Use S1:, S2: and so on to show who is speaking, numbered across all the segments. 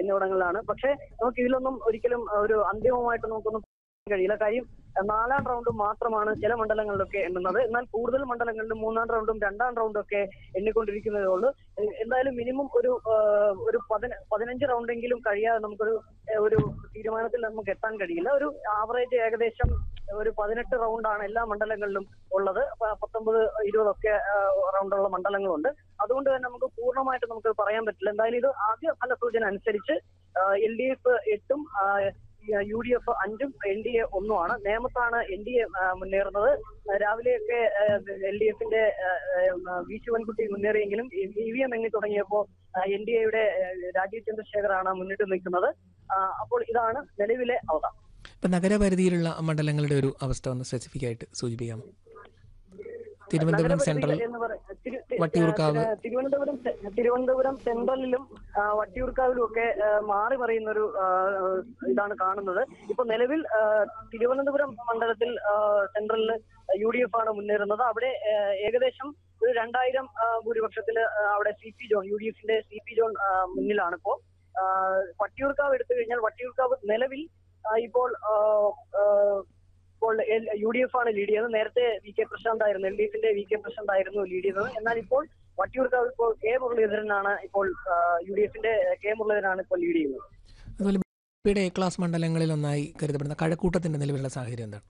S1: എന്നിവിടങ്ങളിലാണ് പക്ഷേ നമുക്ക് ഇതിലൊന്നും ഒരിക്കലും ഒരു അന്തിമമായിട്ട് നമുക്കൊന്നും പറയാൻ കഴിയില്ല കാര്യം നാലാം റൗണ്ട് മാത്രമാണ് ചില മണ്ഡലങ്ങളിലൊക്കെ എണ്ണുന്നത് എന്നാൽ കൂടുതൽ മണ്ഡലങ്ങളിലും മൂന്നാം റൗണ്ടും രണ്ടാം റൗണ്ടും ഒക്കെ എണ്ണിക്കൊണ്ടിരിക്കുന്നതേ ഉള്ളൂ എ- എന്തായാലും മിനിമം ഒരു ആ, ഒരു പതിന- പതിനഞ്ച് റൗണ്ടെങ്കിലും കഴിയാതെ നമുക്കൊരു ഏ, ഒരു തീരുമാനത്തിൽ നമുക്ക് എത്താൻ കഴിയില്ല ഒരു ആവറേജ് ഏകദേശം ഒരു പതിനെട്ട് റൗണ്ടാണ് എല്ലാ മണ്ഡലങ്ങളിലും ഉള്ളത് പ- പത്തൊമ്പത് ഇരുപതൊക്കെ ആ, റൗണ്ടുള്ള മണ്ഡലങ്ങളുണ്ട് അതുകൊണ്ട് തന്നെ നമുക്ക് പൂർണ്ണമായിട്ട് നമുക്ക് പറയാൻ പറ്റില്ല എന്തായാലും ഇത് ആദ്യ ഫലസൂചന അനുസരിച്ച് എൽ ഡി എഫ് എട്ടും യു ഡി എഫ് അഞ്ചും എൻ ഡി എ ഒന്നുമാണ് നേമത്താണ് എൻ ഡി എ മുന്നേറുന്നത് ആ, രാവിലെയൊക്കെ എൽ ഡി എഫിന്റെ വി ശിവൻകുട്ടി മുന്നേറിയെങ്കിലും ഇ വി എം എണ്ണി തുടങ്ങിയപ്പോൾ എൻ ഡി എയുടെ രാജീവ് ചന്ദ്രശേഖറാണ് മുന്നിട്ട് നിൽക്കുന്നത് ആ, അപ്പോൾ ഇതാണ് നിലവിലെ അവസ്ഥ
S2: ഇപ്പം നഗരപരിധിയിലുള്ള മണ്ഡലങ്ങളുടെ ഒരു അവസ്ഥ ഒന്ന് സ്പെസിഫിക് ആയിട്ട് സൂചിപ്പിക്കാം തിരുവനന്തപുരം സെൻട്രൽ
S1: നഗരപരിധി എന്ന് പറ- തിരു- തി-
S2: വട്ടിയൂർക്കാവ്.
S1: ആ, തിരുവനന്തപുരം സെ- തിരുവനന്തപുരം സെൻട്രലിലും ആ, വട്ടിയൂർക്കാവിലും ഒക്കെ ആ, മാറി മറിയുന്ന ഒരു ആ, ഇതാണ് കാണുന്നത് ഇപ്പൊ നിലവിൽ ആ, തിരുവനന്തപുരം മണ്ഡലത്തിൽ ആ, സെൻട്രലിൽ യു ഡി എഫ് ആണ് മുന്നേറുന്നത് അവിടെ ആ, ഏകദേശം ഒരു രണ്ടായിരം ആ, ഭൂരിപക്ഷത്തില് ആ, അവിടെ C P John U D എഫിന്റെ സി പി ജോൺ ആ, മുന്നിലാണ് ഇപ്പോ ആ, വട്ടിയൂർക്കാവ് എടുത്തു കഴിഞ്ഞാൽ വട്ടിയൂർക്കാവ് നിലവിൽ ആ, ഇപ്പോൾ ആ, ആ, ഇപ്പോൾ യു ഡി എഫ് ആണ് ലീഡ് ചെയ്യുന്നത് നേരത്തെ വി കെ പ്രശാന്ത് ആയിരുന്നു എൽ ഡി എഫിന്റെ വി കെ പ്രശാന്ത് ആയിരുന്നു ലീഡ് ചെയ്യുന്നത് എന്നാൽ ഇപ്പോൾ വട്ടിയൂർക്കാവ് ഇപ്പോൾ കെ മുരളീധരനാണ് ഇപ്പോൾ യു ഡി എഫിന്റെ കെ മുരളീധരനാണ് ഇപ്പോൾ ലീഡ് ചെയ്യുന്നത്
S2: അതുപോലെ ബിയുടെ എ ക്ലാസ് മണ്ഡലങ്ങളിൽ ഒന്നായി കരുതപ്പെടുന്ന കഴക്കൂട്ടത്തിന്റെ നിലവിലുള്ള സാഹചര്യം എന്താണ്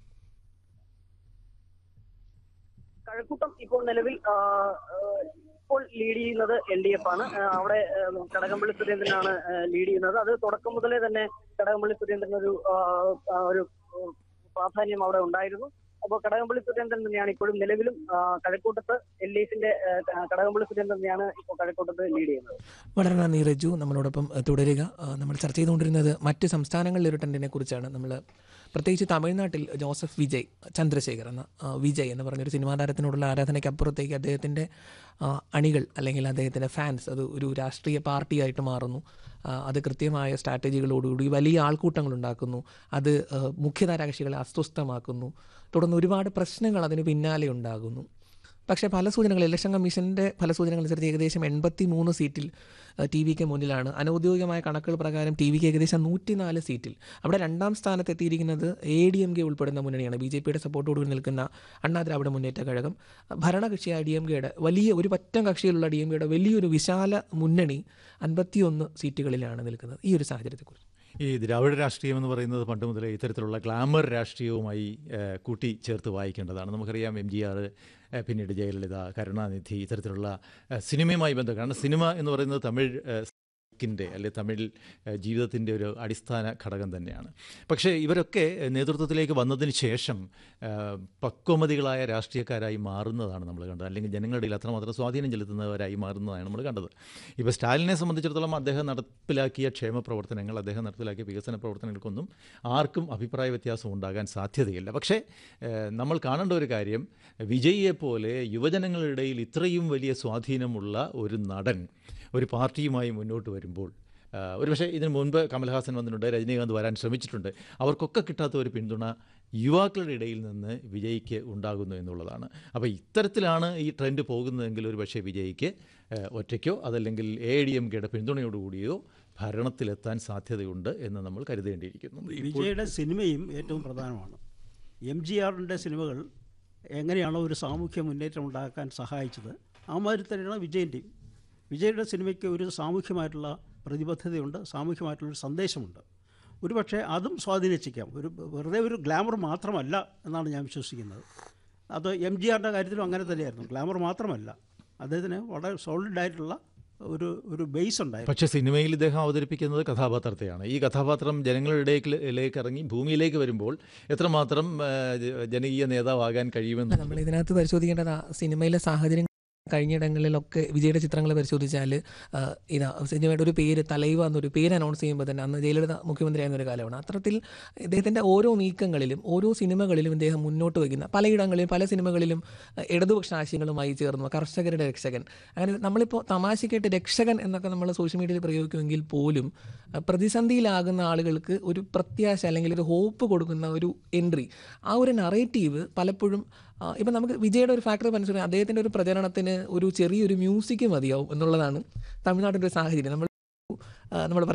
S1: കഴക്കൂട്ടം ഇപ്പോൾ നിലവിൽ ആ, ആ, ഇപ്പോൾ ലീഡ് ചെയ്യുന്നത് എൽ ഡി എഫ് ആണ് ആ, അവിടെ ആ, കടകംപള്ളി സുരേന്ദ്രനാണ് ലീഡ് ചെയ്യുന്നത് അത് തുടക്കം മുതലേ തന്നെ കടകംപള്ളി സുരേന്ദ്രൻ ഒരു ആ, ആ, ഒരു ആ, പ്രാധാന്യം അവിടെ ഉണ്ടായിരുന്നു അപ്പോൾ കടകംപള്ളി സുരേന്ദ്രൻ തന്നെയാണ് ഇപ്പോഴും നിലവിലും ആ, കഴക്കൂട്ടത്ത് എൽ ഡി എഫിന്റെ ആ, കടകംപള്ളി സുരേന്ദ്രൻ തന്നെയാണ് ഇപ്പോൾ കഴക്കൂട്ടത്ത് ലീഡ് ചെയ്യുന്നത്
S2: വളരെ നന്ദി റജു നമ്മളോടൊപ്പം ഏഹ്, തുടരുക ആ, നമ്മൾ ചർച്ച ചെയ്തുകൊണ്ടിരുന്നത് മറ്റ് സംസ്ഥാനങ്ങളിലെ ഒരു ട്രെൻഡിനെ കുറിച്ചാണ് നമ്മൾ പ്രത്യേകിച്ച് തമിഴ്നാട്ടിൽ ജോസഫ് വിജയ് ചന്ദ്രശേഖർ എന്ന ആ, വിജയ് എന്ന് പറഞ്ഞൊരു സിനിമാ താരത്തിനോടുള്ള ആരാധനയ്ക്ക് അപ്പുറത്തേക്ക് അദ്ദേഹത്തിൻ്റെ ആ, അണികൾ അല്ലെങ്കിൽ അദ്ദേഹത്തിൻ്റെ ഫാൻസ് അത് ഒരു രാഷ്ട്രീയ പാർട്ടിയായിട്ട് മാറുന്നു ആ, അത് കൃത്യമായ സ്ട്രാറ്റജികളോടുകൂടി വലിയ ആൾക്കൂട്ടങ്ങൾ ഉണ്ടാക്കുന്നു അത് ആ, മുഖ്യധാരാ കക്ഷികളെ അസ്വസ്ഥമാക്കുന്നു തുടർന്ന് ഒരുപാട് പ്രശ്നങ്ങൾ അതിന് പിന്നാലെ ഉണ്ടാകുന്നു പക്ഷേ ഫല സൂചനകൾ ഇലക്ഷൻ കമ്മീഷൻ്റെ ഫലസൂചനകൾ അനുസരിച്ച് ഏകദേശം എൺപത്തി മൂന്ന് സീറ്റിൽ ടി വിക്ക് മുന്നിലാണ് അനൗദ്യോഗികമായ കണക്കുകൾ പ്രകാരം ടി വിക്ക് ഏകദേശം നൂറ്റിനാല് സീറ്റിൽ അവിടെ രണ്ടാം സ്ഥാനത്ത് എത്തിയിരിക്കുന്നത് എ ഡി എം കെ ഉൾപ്പെടുന്ന മുന്നണിയാണ് ബി ജെ പിയുടെ സപ്പോർട്ടോടുകൂടി നിൽക്കുന്ന അണ്ണാ ദ്രാവിഡ മുന്നേറ്റ കഴകം ഭരണകക്ഷിയായ ഡി എം കെയുടെ വലിയ ഒരു പറ്റം കക്ഷിയിലുള്ള ഡി എം കെയുടെ വലിയൊരു വിശാല മുന്നണി അൻപത്തിയൊന്ന് സീറ്റുകളിലാണ് നിൽക്കുന്നത് ഈ ഒരു സാഹചര്യത്തെക്കുറിച്ച്
S3: ഈ ദ്രാവിഡ രാഷ്ട്രീയം എന്ന് പറയുന്നത് പണ്ട് മുതലേ ഇത്തരത്തിലുള്ള ഗ്ലാമർ രാഷ്ട്രീയവുമായി ഏഹ്, കൂട്ടി ചേർത്ത് വായിക്കേണ്ടതാണ് നമുക്കറിയാം എം ജി ആർ പിന്നീട് ജയലളിത കരുണാനിധി ഇത്തരത്തിലുള്ള ഏഹ്, സിനിമയുമായി ബന്ധം കാരണം സിനിമ എന്ന് പറയുന്നത് തമിഴ് ഏഹ്, ിൻ്റെ അല്ലെ തമിഴ് ഏഹ്, ജീവിതത്തിൻ്റെ ഒരു അടിസ്ഥാന ഘടകം തന്നെയാണ് പക്ഷേ ഇവരൊക്കെ ഏഹ്, നേതൃത്വത്തിലേക്ക് വന്നതിന് ശേഷം ഏഹ്, പക്വമതികളായ രാഷ്ട്രീയക്കാരായി മാറുന്നതാണ് നമ്മൾ കണ്ടത് അല്ലെങ്കിൽ ജനങ്ങളുടെ ഇടയിൽ അത്രമാത്രം സ്വാധീനം ചെലുത്തുന്നവരായി മാറുന്നതാണ് നമ്മൾ കണ്ടത് ഇപ്പോൾ സ്റ്റാലിനെ സംബന്ധിച്ചിടത്തോളം അദ്ദേഹം നടപ്പിലാക്കിയ ക്ഷേമ പ്രവർത്തനങ്ങൾ അദ്ദേഹം നടപ്പിലാക്കിയ വികസന പ്രവർത്തനങ്ങൾക്കൊന്നും ആർക്കും അഭിപ്രായ വ്യത്യാസം ഉണ്ടാകാൻ സാധ്യതയില്ല പക്ഷേ ഏഹ്, നമ്മൾ കാണേണ്ട ഒരു കാര്യം വിജയിയെ പോലെ യുവജനങ്ങളുടെ ഇടയിൽ ഇത്രയും വലിയ സ്വാധീനമുള്ള ഒരു നടൻ ഒരു പാർട്ടിയുമായി മുന്നോട്ട് വരുമ്പോൾ ആ, ഒരുപക്ഷെ ഇതിനു മുൻപ് കമൽഹാസൻ വന്നിട്ടുണ്ട് രജനീകാന്ത് വരാൻ ശ്രമിച്ചിട്ടുണ്ട് അവർക്കൊക്കെ കിട്ടാത്ത ഒരു പിന്തുണ യുവാക്കളുടെ ഇടയിൽ നിന്ന് വിജയിക്ക് ഉണ്ടാകുന്നു എന്നുള്ളതാണ് അപ്പോൾ ഇത്തരത്തിലാണ് ഈ ട്രെൻഡ് പോകുന്നതെങ്കിൽ ഒരു പക്ഷേ വിജയിക്ക് ആ, ഒറ്റയ്ക്കോ അതല്ലെങ്കിൽ എ ഡി എം കെയുടെ പിന്തുണയോടുകൂടിയോ ഭരണത്തിലെത്താൻ സാധ്യതയുണ്ട് എന്ന് നമ്മൾ കരുതേണ്ടിയിരിക്കുന്നു
S4: വിജയുടെ സിനിമയും ഏറ്റവും പ്രധാനമാണ് എം ജി ആറിൻ്റെ സിനിമകൾ എങ്ങനെയാണോ ഒരു സാമൂഹ്യ മുന്നേറ്റം ഉണ്ടാക്കാൻ സഹായിച്ചത് ആ മാതിരി തന്നെയാണ് വിജയൻ്റെയും വിജയുടെ സിനിമയ്ക്ക് ഒരു സാമൂഹ്യമായിട്ടുള്ള പ്രതിബദ്ധതയുണ്ട് സാമൂഹ്യമായിട്ടുള്ളൊരു സന്ദേശമുണ്ട് ഒരുപക്ഷെ അതും സ്വാധീനിച്ചേക്കാം ഒരു വെറുതെ ഒരു ഗ്ലാമർ മാത്രമല്ല എന്നാണ് ഞാൻ വിശ്വസിക്കുന്നത് അത് എം ജി ആറിൻ്റെ കാര്യത്തിലും അങ്ങനെ തന്നെയായിരുന്നു ഗ്ലാമർ മാത്രമല്ല അദ്ദേഹത്തിന് വളരെ സോളിഡായിട്ടുള്ള ഒരു ഒരു ബേസ് ഉണ്ടായിരുന്നു
S3: പക്ഷേ സിനിമയിൽ ഇദ്ദേഹം അവതരിപ്പിക്കുന്നത് കഥാപാത്രത്തെയാണ് ഈ കഥാപാത്രം ജനങ്ങളുടെ ഇടയിലേക്ക് ഇറങ്ങി ഭൂമിയിലേക്ക് വരുമ്പോൾ എത്രമാത്രം ആ, ജ- ജനകീയ നേതാവാകാൻ കഴിയുമെന്ന്
S2: നമ്മൾ ഇതിനകത്ത് പരിശോധിക്കേണ്ടത് ആ സിനിമയിലെ സാഹചര്യം കഴിഞ്ഞിടങ്ങളിലൊക്കെ വിജയുടെ ചിത്രങ്ങൾ പരിശോധിച്ചാൽ ആ, ഇതാ സിനിമയുടെ ഒരു പേര് തലൈവ എന്നൊരു പേര് അനൗൺസ് ചെയ്യുമ്പോൾ തന്നെ അന്ന് ജയലളിത മുഖ്യമന്ത്രിയായിരുന്ന ഒരു കാലമാണ് അത്തരത്തിൽ ഇദ്ദേഹത്തിൻ്റെ ഓരോ നീക്കങ്ങളിലും ഓരോ സിനിമകളിലും ഇദ്ദേഹം മുന്നോട്ട് വയ്ക്കുന്ന പലയിടങ്ങളിലും പല സിനിമകളിലും ആ, ഇടതുപക്ഷ ആശയങ്ങളുമായി ചേർന്നു കർഷകരുടെ രക്ഷകൻ അങ്ങനെ നമ്മളിപ്പോൾ തമാശയ്ക്കായിട്ട് രക്ഷകൻ എന്നൊക്കെ നമ്മൾ സോഷ്യൽ മീഡിയയിൽ പ്രയോഗിക്കുമെങ്കിൽ പോലും ആ, പ്രതിസന്ധിയിലാകുന്ന ആളുകൾക്ക് ഒരു പ്രത്യാശ അല്ലെങ്കിൽ ഒരു ഹോപ്പ് കൊടുക്കുന്ന ഒരു എൻട്രി ആ ഒരു നറേറ്റീവ് പലപ്പോഴും ആ, ഇപ്പം നമുക്ക് വിജയുടെ ഒരു ഫാക്ടർ മനസ്സിലായി അദ്ദേഹത്തിൻ്റെ ഒരു പ്രചരണത്തിന് ഒരു ചെറിയൊരു മ്യൂസിക് മതിയാവും എന്നുള്ളതാണ് തമിഴ്നാട്ടിൻ്റെ ഒരു സാഹചര്യം നമ്മൾ നമ്മൾ